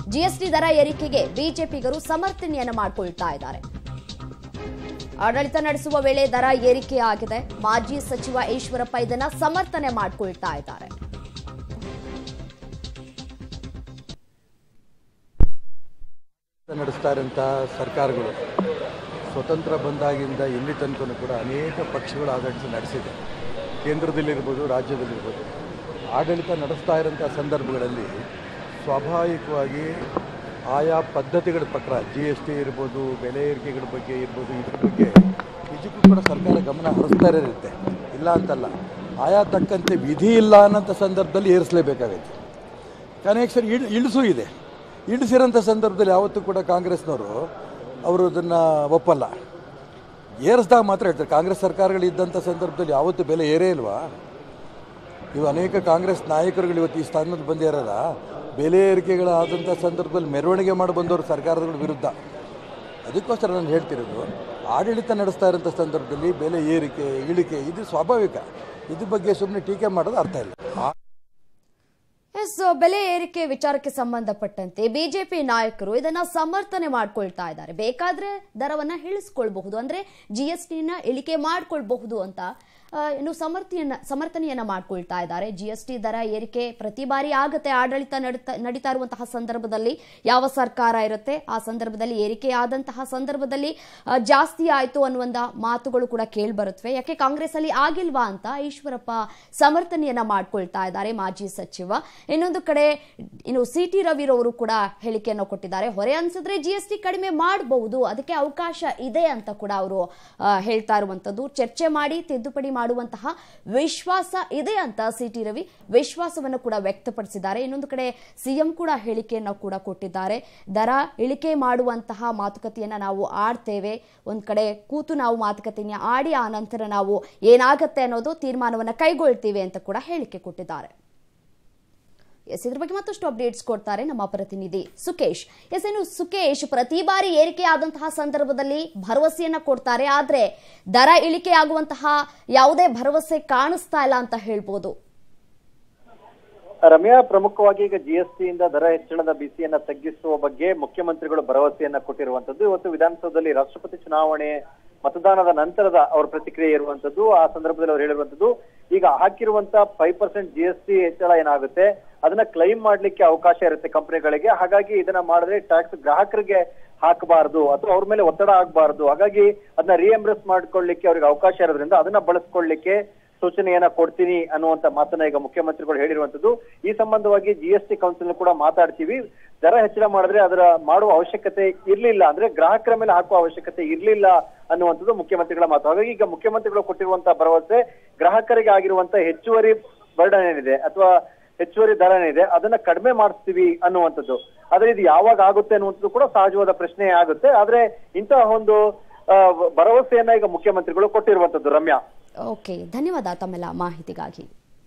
GST ದರ ಏರಿಕೆಗೆ ಬಿಜೆಪಿಗರು ಸಮರ್ಥನೆಯನ್ನ ಮಾಡಿಕೊಳ್ತಾ ಇದ್ದಾರೆ ಆಡಳಿತ ನಡೆಸುವ ವೇಳೆ ದರ ಏರಿಕೆ ಆಗಿದೆ ಮಾಜಿ ಸಚಿವ ಈಶ್ವರಪ್ಪ ಇದನ್ನ ಸಮರ್ಥನೆ ಮಾಡಿಕೊಳ್ತಾ ಇದ್ದಾರೆ ನಡೆಸ್ತಾ ಇರೋಂಥ ಸರ್ಕಾರಗಳು ಸ್ವತಂತ್ರ ಬಂದಾಗಿಂದ ಇಲ್ಲಿ ತನಕ ಕೂಡ ಅನೇಕ ಪಕ್ಷಗಳು ಆಡಳಿತ ನಡೆಸಿದೆ ಕೇಂದ್ರದಲ್ಲಿರ್ಬೋದು ರಾಜ್ಯದಲ್ಲಿರ್ಬೋದು ಆಡಳಿತ ನಡೆಸ್ತಾ ಇರೋಂಥ ಸಂದರ್ಭಗಳಲ್ಲಿ ಸ್ವಾಭಾವಿಕವಾಗಿ ಆಯಾ ಪದ್ಧತಿಗಳ ಪ್ರಕಾರ ಜಿ ಎಸ್ ಟಿ ಇರ್ಬೋದು ಬೆಲೆ ಏರಿಕೆಗಳ ಬಗ್ಗೆ ಇರ್ಬೋದು ಇದ್ರ ಬಗ್ಗೆ ನಿಜಕ್ಕೂ ಕೂಡ ಸರ್ಕಾರ ಗಮನ ಹರಿಸ್ತಾ ಇರುತ್ತೆ ಇಲ್ಲ ಅಂತಲ್ಲ ಆಯಾ ತಕ್ಕಂತೆ ವಿಧಿ ಇಲ್ಲ ಅನ್ನೋಂಥ ಸಂದರ್ಭದಲ್ಲಿ ಏರಿಸಲೇಬೇಕಾಗೈತೆ ಕನೆಕ್ಷನ್ ಇಳ್ ಇಳಿಸು ಇದೆ ಇಳಿಸಿರೋಂಥ ಸಂದರ್ಭದಲ್ಲಿ ಯಾವತ್ತೂ ಕೂಡ ಕಾಂಗ್ರೆಸ್ನವರು ಅವರು ಅದನ್ನು ಒಪ್ಪಲ್ಲ ಏರಿಸಿದಾಗ ಮಾತ್ರ ಹೇಳ್ತಾರೆ ಕಾಂಗ್ರೆಸ್ ಸರ್ಕಾರಗಳಿದ್ದಂಥ ಸಂದರ್ಭದಲ್ಲಿ ಯಾವತ್ತೂ ಬೆಲೆ ಏರೇ ಇಲ್ವಾ ಇವು ಅನೇಕ ಕಾಂಗ್ರೆಸ್ ನಾಯಕರುಗಳು ಇವತ್ತು ಈ ಸ್ಥಾನದಲ್ಲಿ ಬಂದಿರಲ್ಲ ಬೆಲೆ ಏರಿಕೆಗಳಾದಂಥ ಸಂದರ್ಭದಲ್ಲಿ ಮೆರವಣಿಗೆ ಮಾಡಿ ಬಂದವರು ಸರ್ಕಾರಗಳ ವಿರುದ್ಧ ಅದಕ್ಕೋಸ್ಕರ ನಾನು ಹೇಳ್ತಿರೋದು ಆಡಳಿತ ನಡೆಸ್ತಾ ಇರೋಂಥ ಸಂದರ್ಭದಲ್ಲಿ ಬೆಲೆ ಏರಿಕೆ ಇಳಿಕೆ ಇದು ಸ್ವಾಭಾವಿಕ ಇದ್ರ ಬಗ್ಗೆ ಸುಮ್ಮನೆ ಟೀಕೆ ಮಾಡೋದು ಅರ್ಥ ಇಲ್ಲ ಆ- ಎಸ್ ಬೆಲೆ ಏರಿಕೆ ವಿಚಾರಕ್ಕೆ ಸಂಬಂಧಪಟ್ಟಂತೆ ಬಿಜೆಪಿ ನಾಯಕರು ಇದನ್ನ ಸಮರ್ಥನೆ ಮಾಡ್ಕೊಳ್ತಾ ಇದ್ದಾರೆ ಬೇಕಾದ್ರೆ ದರವನ್ನ ಇಳಿಸ್ಕೊಳ್ಬಹುದು ಅಂದ್ರೆ ಜಿಎಸ್ಟಿನ ಇಳಿಕೆ ಮಾಡ್ಕೊಳ್ಬಹುದು ಅಂತ ಆ, ಇನ್ನು ಸಮರ್ಥನೆಯನ್ನ ಸಮರ್ಥನೆಯನ್ನ ಮಾಡ್ಕೊಳ್ತಾ ಇದ್ದಾರೆ ಜಿಎಸ್ಟಿ ದರ ಏರಿಕೆ ಪ್ರತಿ ಬಾರಿ ಆಗತ್ತೆ ಆಡಳಿತ ನಡೀತಾ ನಡೀತಾ ಇರುವಂತಹ ಸಂದರ್ಭದಲ್ಲಿ ಯಾವ ಸರ್ಕಾರ ಇರುತ್ತೆ ಆ ಸಂದರ್ಭದಲ್ಲಿ ಏರಿಕೆ ಆದಂತಹ ಸಂದರ್ಭದಲ್ಲಿ ಆ, ಜಾಸ್ತಿ ಆಯ್ತು ಅನ್ನುವಂತ ಮಾತುಗಳು ಕೂಡ ಕೇಳಿ ಬರುತ್ತವೆ ಯಾಕೆ ಕಾಂಗ್ರೆಸ್ ಅಲ್ಲಿ ಆಗಿಲ್ವಾ ಅಂತ ಈಶ್ವರಪ್ಪ ಸಮರ್ಥನೆಯನ್ನ ಮಾಡ್ಕೊಳ್ತಾ ಇದ್ದಾರೆ ಮಾಜಿ ಸಚಿವ ಇನ್ನೊಂದು ಕಡೆ ಇನ್ನು ಸಿ ಟಿ ರವಿರವರು ಕೂಡ ಹೇಳಿಕೆಯನ್ನು ಕೊಟ್ಟಿದ್ದಾರೆ ಹೊರೆ ಅನ್ಸಿದ್ರೆ ಜಿ ಎಸ್ ಟಿ ಕಡಿಮೆ ಮಾಡಬಹುದು ಅದಕ್ಕೆ ಅವಕಾಶ ಇದೆ ಅಂತ ಕೂಡ ಅವರು ಆ, ಹೇಳ್ತಾ ಇರುವಂತದ್ದು ಚರ್ಚೆ ಮಾಡಿ ತಿದ್ದುಪಡಿ ಮಾಡುವಂತಹ ವಿಶ್ವಾಸ ಇದೆ ಅಂತ ಸಿ ಟಿ ರವಿ ವಿಶ್ವಾಸವನ್ನು ಕೂಡ ವ್ಯಕ್ತಪಡಿಸಿದ್ದಾರೆ ಇನ್ನೊಂದು ಕಡೆ ಸಿಎಂ ಕೂಡ ಹೇಳಿಕೆಯನ್ನು ಕೂಡ ಕೊಟ್ಟಿದ್ದಾರೆ ದರ ಇಳಿಕೆ ಮಾಡುವಂತಹ ಮಾತುಕತೆಯನ್ನ ನಾವು ಆಡ್ತೇವೆ ಒಂದ್ ಕಡೆ ಕೂತು ನಾವು ಮಾತುಕತೆಯನ್ನ ಆಡಿ ಆ ನಂತರ ನಾವು ಏನಾಗತ್ತೆ ಅನ್ನೋದು ತೀರ್ಮಾನವನ್ನ ಕೈಗೊಳ್ತೀವಿ ಅಂತ ಕೂಡ ಹೇಳಿಕೆ ಕೊಟ್ಟಿದ್ದಾರೆ ಎಸ್ ಇದ್ರ ಬಗ್ಗೆ ಮತ್ತಷ್ಟು ಅಪ್ಡೇಟ್ಸ್ ಕೊಡ್ತಾರೆ ನಮ್ಮ ಪ್ರತಿನಿಧಿ ಸುಕೇಶ್ ಎಸ್ ಏನು ಸುಕೇಶ್ ಪ್ರತಿ ಬಾರಿ ಏರಿಕೆ ಆದಂತಹ ಸಂದರ್ಭದಲ್ಲಿ ಭರವಸೆಯನ್ನ ಕೊಡ್ತಾರೆ ಆದ್ರೆ ದರ ಇಳಿಕೆ ಆಗುವಂತಹ ಯಾವುದೇ ಭರವಸೆ ಕಾಣಿಸ್ತಾ ಇಲ್ಲ ಅಂತ ಹೇಳ್ಬೋದು ರಮ್ಯಾ ಪ್ರಮುಖವಾಗಿ ಈಗ ಜಿಎಸ್ಟಿ ಇಂದ ದರ ಹೆಚ್ಚಳದ ಬಿಸಿಯನ್ನ ತಗ್ಗಿಸುವ ಬಗ್ಗೆ ಮುಖ್ಯಮಂತ್ರಿಗಳು ಭರವಸೆಯನ್ನ ಕೊಟ್ಟಿರುವಂತದ್ದು ಇವತ್ತು ವಿಧಾನಸೌಧದಲ್ಲಿ ರಾಷ್ಟ್ರಪತಿ ಚುನಾವಣೆ ಮತದಾನದ ನಂತರದ ಅವ್ರ ಪ್ರತಿಕ್ರಿಯೆ ಇರುವಂತದ್ದು ಆ ಸಂದರ್ಭದಲ್ಲಿ ಅವ್ರು ಹೇಳಿರುವಂತದ್ದು ಈಗ ಹಾಕಿರುವಂತ ಫೈವ್ ಪರ್ಸೆಂಟ್ ಜಿಎಸ್ಟಿ ಹೆಚ್ಚಳ ಏನಾಗುತ್ತೆ ಅದನ್ನ ಕ್ಲೈಮ್ ಮಾಡ್ಲಿಕ್ಕೆ ಅವಕಾಶ ಇರುತ್ತೆ ಕಂಪನಿಗಳಿಗೆ ಹಾಗಾಗಿ ಇದನ್ನ ಮಾಡಿದ್ರೆ ಟ್ಯಾಕ್ಸ್ ಗ್ರಾಹಕರಿಗೆ ಹಾಕಬಾರದು ಅಥವಾ ಅವ್ರ ಮೇಲೆ ಒತ್ತಡ ಆಗಬಾರದು ಹಾಗಾಗಿ ಅದನ್ನ ರಿಎಂಬರ್ಸ್ ಮಾಡ್ಕೊಳ್ಳಿಕ್ಕೆ ಅವ್ರಿಗೆ ಅವಕಾಶ ಇರೋದ್ರಿಂದ ಅದನ್ನ ಬಳಸ್ಕೊಳ್ಳಿಕ್ಕೆ ಸೂಚನೆಯನ್ನ ಕೊಡ್ತೀನಿ ಅನ್ನುವಂತ ಮಾತನ್ನ ಈಗ ಮುಖ್ಯಮಂತ್ರಿಗಳು ಹೇಳಿರುವಂತದ್ದು ಈ ಸಂಬಂಧವಾಗಿ ಜಿ ಎಸ್ ಟಿ ಕೌನ್ಸಿಲ್ ಕೂಡ ಮಾತಾಡ್ತೀವಿ ದರ ಹೆಚ್ಚಳ ಮಾಡಿದ್ರೆ ಅದರ ಮಾಡುವ ಅವಶ್ಯಕತೆ ಇರ್ಲಿಲ್ಲ ಅಂದ್ರೆ ಗ್ರಾಹಕರ ಮೇಲೆ ಹಾಕುವ ಅವಶ್ಯಕತೆ ಇರ್ಲಿಲ್ಲ ಅನ್ನುವಂಥದ್ದು ಮುಖ್ಯಮಂತ್ರಿಗಳ ಮಾತು ಹಾಗಾಗಿ ಈಗ ಮುಖ್ಯಮಂತ್ರಿಗಳು ಕೊಟ್ಟಿರುವಂತಹ ಭರವಸೆ ಗ್ರಾಹಕರಿಗೆ ಆಗಿರುವಂತ ಹೆಚ್ಚುವರಿ ಬರ್ಡನ್ ಏನಿದೆ ಅಥವಾ ಹೆಚ್ಚುವರಿ ದರ ಏನಿದೆ ಅದನ್ನ ಕಡಿಮೆ ಮಾಡಿಸ್ತೀವಿ ಅನ್ನುವಂಥದ್ದು ಆದ್ರೆ ಇದು ಯಾವಾಗ ಆಗುತ್ತೆ ಅನ್ನುವಂಥದ್ದು ಕೂಡ ಸಹಜವಾದ ಪ್ರಶ್ನೆ ಆಗುತ್ತೆ ಆದ್ರೆ ಇಂತಹ ಒಂದು ಆ, ಭರವಸೆಯನ್ನ ಈಗ ಮುಖ್ಯಮಂತ್ರಿಗಳು ಕೊಟ್ಟಿರುವಂತದ್ದು ರಮ್ಯಾ ಓಕೆ ಧನ್ಯವಾದ ತಮ್ಮೆಲ್ಲ ಮಾಹಿತಿಗಾಗಿ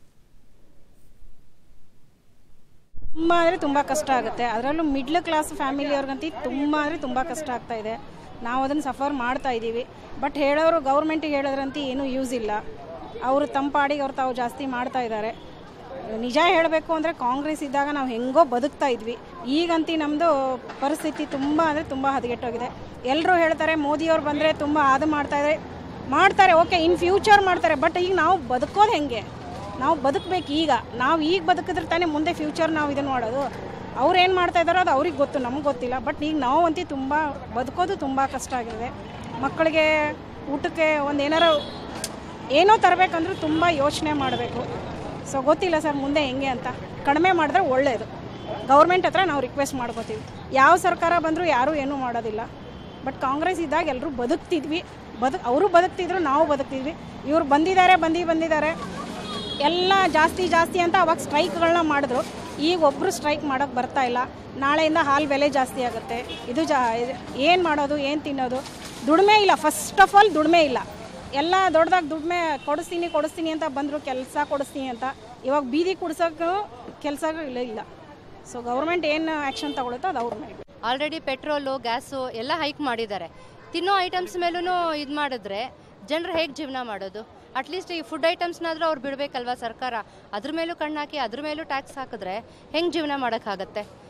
ತುಂಬ ಅಂದರೆ ತುಂಬ ಕಷ್ಟ ಆಗುತ್ತೆ ಅದರಲ್ಲೂ ಮಿಡ್ಲ್ ಕ್ಲಾಸ್ ಫ್ಯಾಮಿಲಿಯವ್ರಿಗಂತೂ ತುಂಬ ಅಂದರೆ ತುಂಬ ಕಷ್ಟ ಆಗ್ತಾ ಇದೆ ನಾವು ಅದನ್ನು ಸಫರ್ ಮಾಡ್ತಾ ಇದ್ದೀವಿ ಬಟ್ ಹೇಳೋರು ಗೌರ್ಮೆಂಟಿಗೆ ಹೇಳಿದ್ರಂತೂ ಏನೂ ಯೂಸ್ ಇಲ್ಲ ಅವರು ತಮ್ಮ ಪಾಡಿಗೆ ಅವ್ರು ತಾವು ಜಾಸ್ತಿ ಮಾಡ್ತಾ ಇದ್ದಾರೆ ನಿಜ ಹೇಳಬೇಕು ಅಂದರೆ ಕಾಂಗ್ರೆಸ್ ಇದ್ದಾಗ ನಾವು ಹೆಂಗೋ ಬದುಕ್ತಾ ಇದ್ವಿ ಈಗಂತೂ ನಮ್ಮದು ಪರಿಸ್ಥಿತಿ ತುಂಬ ಅಂದರೆ ತುಂಬ ಹದಗೆಟ್ಟೋಗಿದೆ ಎಲ್ಲರೂ ಹೇಳ್ತಾರೆ ಮೋದಿಯವ್ರು ಬಂದರೆ ತುಂಬ ಅದು ಮಾಡ್ತಾ ಇದ್ದಾರೆ ಮಾಡ್ತಾರೆ ಓಕೆ ಇನ್ ಫ್ಯೂಚರ್ ಮಾಡ್ತಾರೆ ಬಟ್ ಈಗ ನಾವು ಬದುಕೋದು ಹೆಂಗೆ ನಾವು ಬದುಕಬೇಕು ಈಗ ನಾವು ಈಗ ಬದುಕಿದ್ರೆ ತಾನೇ ಮುಂದೆ ಫ್ಯೂಚರ್ ನಾವು ಇದನ್ನು ಮಾಡೋದು ಅವ್ರು ಏನು ಮಾಡ್ತಾ ಇದ್ದಾರೋ ಅದು ಅವ್ರಿಗೆ ಗೊತ್ತು ನಮ್ಗೆ ಗೊತ್ತಿಲ್ಲ ಬಟ್ ಈಗ ನಾವು ಅಂತೂ ತುಂಬ ಬದುಕೋದು ತುಂಬ ಕಷ್ಟ ಆಗಿದೆ ಮಕ್ಕಳಿಗೆ ಊಟಕ್ಕೆ ಒಂದು ಏನಾರ ಏನೋ ತರಬೇಕಂದ್ರೂ ತುಂಬ ಯೋಚನೆ ಮಾಡಬೇಕು ಸೊ ಗೊತ್ತಿಲ್ಲ ಸರ್ ಮುಂದೆ ಹೆಂಗೆ ಅಂತ ಕಡಿಮೆ ಮಾಡಿದ್ರೆ ಒಳ್ಳೆಯದು ಗೌರ್ಮೆಂಟ್ ಹತ್ರ ನಾವು ರಿಕ್ವೆಸ್ಟ್ ಮಾಡ್ಕೋತೀವಿ ಯಾವ ಸರ್ಕಾರ ಬಂದರೂ ಯಾರೂ ಏನೂ ಮಾಡೋದಿಲ್ಲ ಬಟ್ ಕಾಂಗ್ರೆಸ್ ಇದ್ದಾಗ ಎಲ್ಲರೂ ಬದುಕ್ತಿದ್ವಿ ಬದುಕ್ ಅವರು ಬದುಕ್ತಿದ್ರು ನಾವು ಬದುಕ್ತಿದ್ವಿ ಇವ್ರು ಬಂದಿದ್ದಾರೆ ಬಂದು ಬಂದಿದ್ದಾರೆ ಎಲ್ಲ ಜಾಸ್ತಿ ಜಾಸ್ತಿ ಅಂತ ಅವಾಗ ಸ್ಟ್ರೈಕ್ಗಳನ್ನ ಮಾಡಿದ್ರು ಈಗ ಒಬ್ಬರು ಸ್ಟ್ರೈಕ್ ಮಾಡೋಕ್ಕೆ ಬರ್ತಾ ಇಲ್ಲ ನಾಳೆಯಿಂದ ಹಾಲು ಬೆಲೆ ಜಾಸ್ತಿ ಆಗುತ್ತೆ ಇದು ಜಾ ಏನು ಮಾಡೋದು ಏನು ತಿನ್ನೋದು ದುಡಿಮೆ ಇಲ್ಲ ಫಸ್ಟ್ ಆಫ್ ಆಲ್ ದುಡಿಮೆ ಇಲ್ಲ ಎಲ್ಲ ದೊಡ್ಡದಾಗಿ ದುಡಿಮೆ ಕೊಡಿಸ್ತೀನಿ ಕೊಡಿಸ್ತೀನಿ ಅಂತ ಬಂದರು ಕೆಲಸ ಕೊಡಿಸ್ತೀನಿ ಅಂತ ಇವಾಗ ಬೀದಿ ಕುಡ್ಸೋಕ್ಕೂ ಕೆಲಸ ಇಲ್ಲ ಇಲ್ಲ ಸೊ ಗೌರ್ಮೆಂಟ್ ಏನು ಆ್ಯಕ್ಷನ್ ತಗೊಳುತ್ತೋ ಅದು ಅವ್ರ ಮೇಲೆ ಆಲ್ರೆಡಿ ಪೆಟ್ರೋಲು ಗ್ಯಾಸು ಎಲ್ಲ ಹೈಕ್ ಮಾಡಿದ್ದಾರೆ ತಿನ್ನೋ ಐಟಮ್ಸ್ ಮೇಲೂ ಇದು ಮಾಡಿದ್ರೆ ಜನರು ಹೇಗೆ ಜೀವನ ಮಾಡೋದು ಅಟ್ಲೀಸ್ಟ್ ಈ ಫುಡ್ ಐಟಮ್ಸ್ನಾದರೂ ಅವ್ರು ಬಿಡಬೇಕಲ್ವಾ ಸರ್ಕಾರ ಅದ್ರ ಮೇಲೂ ಕಣ್ಣು ಹಾಕಿ ಅದ್ರ ಮೇಲೂ ಟ್ಯಾಕ್ಸ್ ಹಾಕಿದ್ರೆ ಹೆಂಗೆ ಜೀವನ ಮಾಡೋಕ್ಕಾಗತ್ತೆ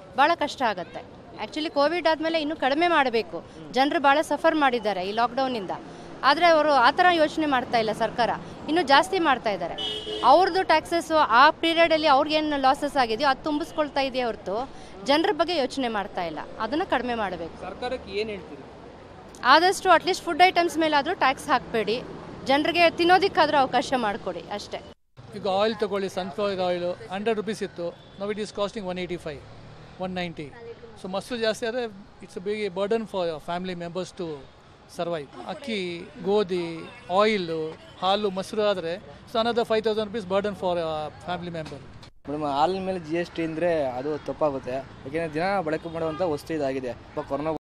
ಭಾಳ ಕಷ್ಟ ಆಗುತ್ತೆ ಆ್ಯಕ್ಚುಲಿ ಕೋವಿಡ್ ಆದಮೇಲೆ ಇನ್ನೂ ಕಡಿಮೆ ಮಾಡಬೇಕು ಜನರು ಭಾಳ ಸಫರ್ ಮಾಡಿದ್ದಾರೆ ಈ ಲಾಕ್ಡೌನಿಂದ ಆದರೆ ಅವರು ಆ ಥರ ಯೋಚನೆ ಮಾಡ್ತಾ ಇಲ್ಲ ಸರ್ಕಾರ ಇನ್ನೂ ಜಾಸ್ತಿ ಮಾಡ್ತಾ ಇದ್ದಾರೆ ಅವ್ರದ್ದು ಟ್ಯಾಕ್ಸಸ್ಸು ಆ ಪೀರಿಯಡಲ್ಲಿ ಅವ್ರಿಗೇನು ಲಾಸಸ್ ಆಗಿದೆಯೋ ಅದು ತುಂಬಿಸ್ಕೊಳ್ತಾ ಇದೆಯೇ ಹೊರತು ಜನರ ಬಗ್ಗೆ ಯೋಚನೆ ಮಾಡ್ತಾ ಇಲ್ಲ ಅದನ್ನು ಕಡಿಮೆ ಮಾಡಬೇಕು ಸರ್ಕಾರಕ್ಕೆ ಏನು ಹೇಳ್ತೀರಿ ಆದಷ್ಟು ಅಟ್ಲೀಸ್ಟ್ ಫುಡ್ ಐಟಮ್ಸ್ ಮೇಲಾದರೂ ಟ್ಯಾಕ್ಸ್ ಹಾಕಬೇಡಿ ಜನರಿಗೆ ತಿನ್ನೋದಕ್ಕಾದರೂ ಅವಕಾಶ ಮಾಡಿಕೊಡಿ ಅಷ್ಟೇ ಈಗ ಆಯಿಲ್ ತಗೊಳ್ಳಿ ಸನ್ಫ್ಲವರ್ ಆಯಿಲು ಹಂಡ್ರೆಡ್ ರುಪೀಸ್ ಇತ್ತು ನಾವು it is costing one eighty five one ninety so ಮಸ್ತು ಜಾಸ್ತಿ ಆದರೆ it's big burden for family members to survive ಅಕ್ಕಿ ಗೋಧಿ ಆಯಿಲು ಹಾಲು ಮೊಸರು ಆದರೆ so another five thousand rupees burden for family member madam ಹಾಲಿನ ಮೇಲೆ ಜಿ ಎಸ್ ಟಿ ಅಂದರೆ ಅದು ತಪ್ಪಾಗುತ್ತೆ ಯಾಕೆಂದರೆ ದಿನ ಬಳಕೆ ಮಾಡುವಂಥ ವಸ್ತು ಇದಾಗಿದೆ ಕೊರೋನಾ